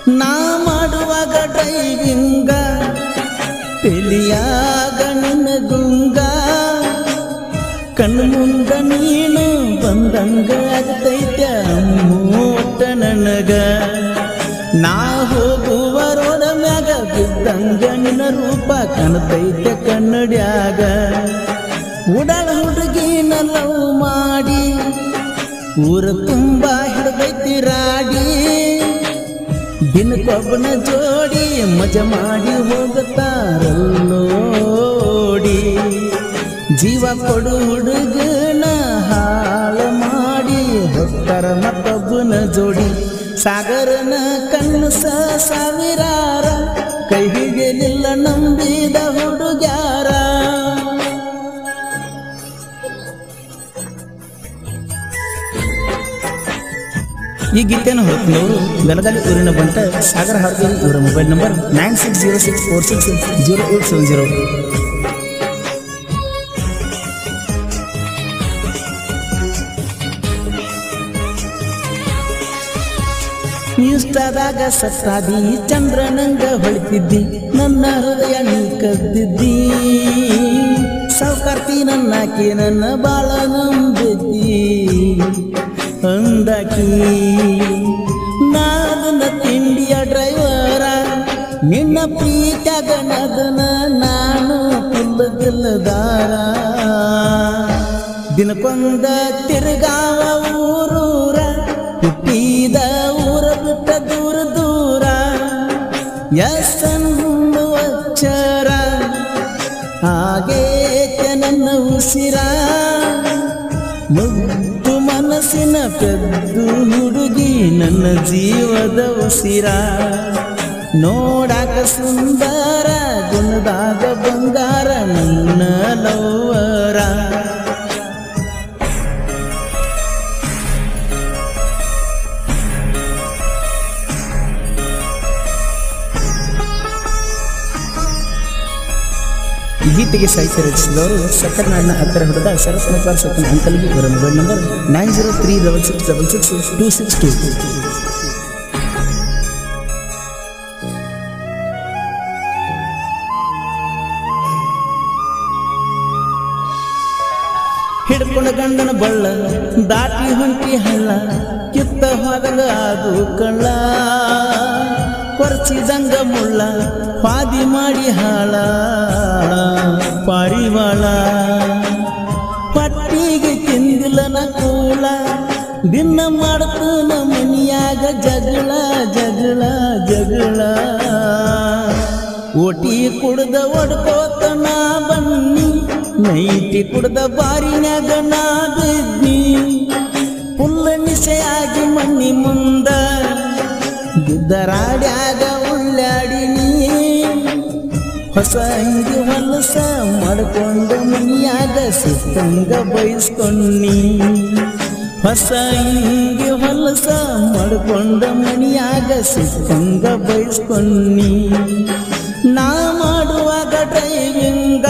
ನಾ ಮಾಡುವಾಗ ಡ್ರೈವಿಂಗ ತಿಳಿಯಾಗ ನಿನ್ನ ಗುಂಗ ಕಣ್ಣು ಮುಂದ ನೀನು ಬಂದಂಗ ಆಗತೈತ ಮೂಟ ನನಗ ನಾ ಹೋಗುವ ರೋಡ ಮ್ಯಾಗ ಬಿದ್ದಂಗ ನಿನ್ನ ರೂಪ ಕಾಣತೈತೆ ಕನ್ನಡ್ಯಾಗ ಉಡಾಳ ಹುಡುಗಿನ ಲವ್ ಮಾಡಿ ಊರ ತುಂಬ ಹಿಡ್ದೈತಿ ರಾಡಿ ದಿನಕ್ಕೊಬ್ಬನ ಜೋಡಿ ಮಜ ಮಾಡಿ ಹೋಗುತ್ತಾರಲ್ಲೋಡಿ ಜೀವ ಕೊಡು ಹುಡುಗನ ಹಾಳ ಮಾಡಿ ಹೋಗ್ತಾರ ಮತ್ತೊಬ್ಬನ ಜೋಡಿ ಸಾಗರನ ಕನಸ ಸಾವಿರಾರ ಕೈ ಹಿಡಿಯಲಿಲ್ಲ ನಂಬಿದ ಹುಡುಗ್ಯಾರ ಈ ಗೀತೆಯನ್ನು ಹೊರತಂದವರು ಬೆಳಗಾವಿ ಊರಿನ ಬಂಟ ಸಾಗರ ಹಾರ್ಗಲ್ ಇವರ mobile number nine six zero six four six zero eight seven zero ಇಷ್ಟದಾಗ ಸತ್ತಾದಿ ಚಂದ್ರನಂಗ ಹೊಳಿತಿದ್ದಿ ನನ್ನ ಹೃದಯ ನೀ ಕದ್ದಿದ್ದಿ ಸೌಕರ್ತಿ ನನ್ನಾಕಿ ನನ್ನ ಬಾಳ ನಂಬಿದ್ದಿ ಅಂದಾಕಿ ನಾದನ ತಿಂಡಿಯ ಡ್ರೈವರ ನಿನ್ನ ಪ್ರೀತ್ಯಾಗ ನದನ ನಾನು ಕುಲ್ಲದಿಲ್ಲದಾರ ದಿನಕ್ಕೊಂದ ತಿರುಗಾವ ಊರೂರ ಹುಟ್ಟಿದ ಊರ ಬಿಟ್ಟ ದೂರ ದೂರ ಎಸ್ಸನ್ನು ಅಕ್ಷರ ಹಾಗೇತೆ ನನ್ನ ಉಸಿರ ಮುದ್ದು ಮನಸ್ಸಿನ ಪೆದ್ದು ಹುಡುಗಿ ನನ್ನ ಜೀವದ ಉಸಿರ ನೋಡಾಕ ಸುಂದರ ಗುಣದಾಗ ಬಂಗಾರ ನನ್ನ ಲವ್ವರ ಈ ಗೀತೆಗೆ ಸಾಹಿತ್ಯ ರಚಿಸಿದವರು ಸಕ್ಕರನಾಡಿನ ಹತ್ತಿರ ಹಿಡಿದ ಶರತ್ನಪಾರ್ ಸಕ್ಕನ ಅಂಕಲ್ಗೆ ಇವರ mobile number nine zero three double six double six two six two ಹಿಡ್ಕೊಂಡ ಗಂಡನ ಬಳ್ಳ ದಾಟಿ ಹೊಂಟಿ ಹಳ್ಳ ಕಿತ್ತ ಹೋದಂಗ ಅದು ಕಳ್ಳ ಕೊರ್ಚಿದಂಗ ಮುಳ್ಳ ಪಾದಿ ಮಾಡಿ ಹಾಳ ಪಾರಿವಾಳ ಪಟ್ಟಿಗೆ ತಿಂದಿಲ್ಲ ನ ಕೂಳ ದಿನ ಮಾಡ್ತನ ಮನಿಯಾಗ ಜಗಳ ಜಗಳ ಜಗಳ ಓಟಿ ಕುಡ್ದ ಒಡ್ಕೋತ ನಾ ಬನ್ನಿ ನೈಟಿ ಕುಡ್ದ ಬಾರಿನ್ಯಾಗ ನಾ ಬಿದ್ನಿ ಪುಲ್ಲ ನಿಸೆಯಾಗಿ ಮಣ್ಣಿ ಮುಂದ ಬಿದ್ದರಾಡ್ಯಾಗ ಉಳ್ಳಾಡಿನಿ ಹೊಸ ಅಂಗಿ ಹೊಲಸ ಮಾಡ್ಕೊಂಡು ಮನಿಯಾಗ ಸಿಕ್ಕಂಗ ಬಯಸ್ಕೊಂಡಿ ಹೊಸ ಅಂಗಿ ಹೊಲಸ ಮಾಡ್ಕೊಂಡ ಮನಿಯಾಗ ಸಿಕ್ಕಂಗ ಬಯಸ್ಕೊಂಡಿ ನಾ ಮಾಡುವಾಗ ಡ್ರೈವಿಂಗ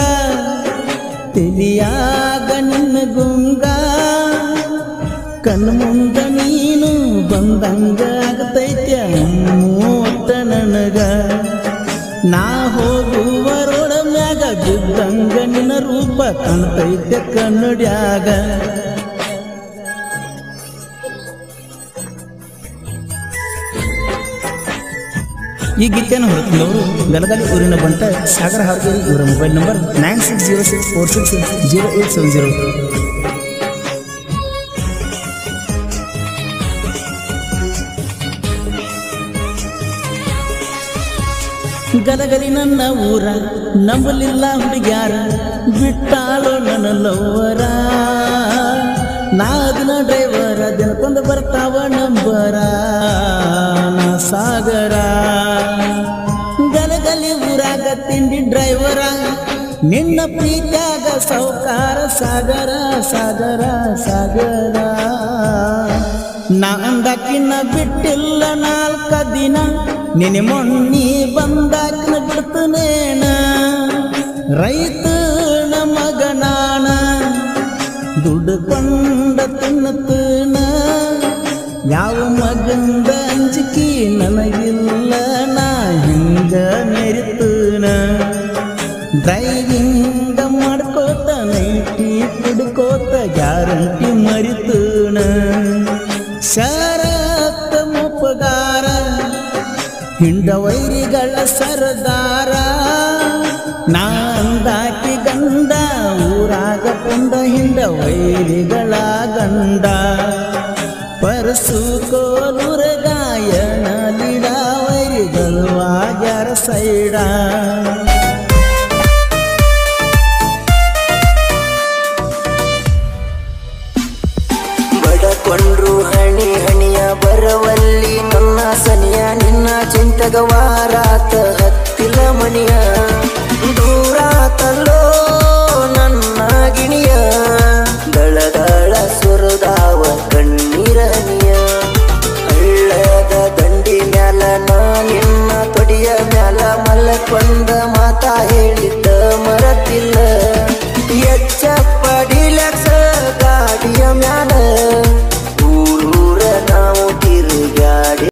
ತಿಳಿಯಾಗ ನಿನ್ನ ಗುಂಗ ಕಣ್ಣು ಮುಂದ ನೀನು ಬಂದಂಗ ಆಗತೈತೆ ಮೂವತ್ತ ನನಗ ನಾ ಹೋಗುವ ರೋಡ ಮ್ಯಾಗ ಬಿದ್ದಂಗ ನಿನ್ನ ರೂಪ ಕಾಣ್ತೈತೆ ಕನ್ನಡ್ಯಾಗ ಈ ಗೀತೆಯನ್ನು ಹೊರತಂದವರು ಬೆಳಗಾವಿ ಊರಿನ ಬಂಟ ಸಾಗರ ಹಾರ್ಗೇರಿ ಇವರ mobile number nine six zero six four six zero eight seven zero ಗಲಗಲಿ ನನ್ನ ಊರ ನಂಬಲಿಲ್ಲ ಹುಡುಗ್ಯಾರ ಬಿಟ್ಟಾಳು ನನ್ನ ಲವ್ವರ ನಾದಿನ ಡ್ರೈವರ ದಿನಕ್ಕೊಂದು ಬರ್ತಾವ ನಂಬರ ನಾ ಸಾಗರ ಗಲಗಲಿ ಊರಾಗ ತಿಂಡಿ ಡ್ರೈವರ ನಿನ್ನ ಪ್ರೀತ್ಯಾಗ ಸೌಕಾರ ಸಾಗರ ಸಾಗರ ಸಾಗರ ನಾ ಅಂದಾಕಿನ ಬಿಟ್ಟಿಲ್ಲ ನಾಲ್ಕ ದಿನ ನಿನ್ನ ಮೊನ್ನಿ ಬಂದಾಕಿನ ಬಿಡ್ತನೇನ ರೈತನ ಮಗನಾನ ದುಡ್ಕೊಂಡ ತಿನ್ನತನ ಯಾವ ಮಗಂದ ಅಂಜಿಕೆ ನನಗಿಲ್ಲ ಡ್ರೈವಿಂಗ್ ಮಾಡ್ಕೋತ ನೈಟಿ ಕುಡ್ಕೋತ ಗ್ಯಾರಂಟಿ ಮರಿತೂಣ ಶರತ್ ಮುಪ್ಪಗಾರ ಹಿಂಡ ವೈರಿಗಳ ಸರದಾರ ನಾಂದಾಕಿ ಗಂಡ ಊರಾಗ ಪುಂಡ ಹಿಂಡ ವೈರಿಗಳ ಗಂಡ ಪರಸು ಕೋಲುರ ಗಾಯನ ಲಿಡ ವೈರಿಗಳು ಆಗ್ಯಾರ ಸೈಡ ಬಡಕೊಂಡ್ರು ಹಣಿ ಹಣಿಯ ಬರವಲ್ಲಿ ನನ್ನ ಸನಿಯ ನಿನ್ನ ಚಿಂತಗವಾರಾತ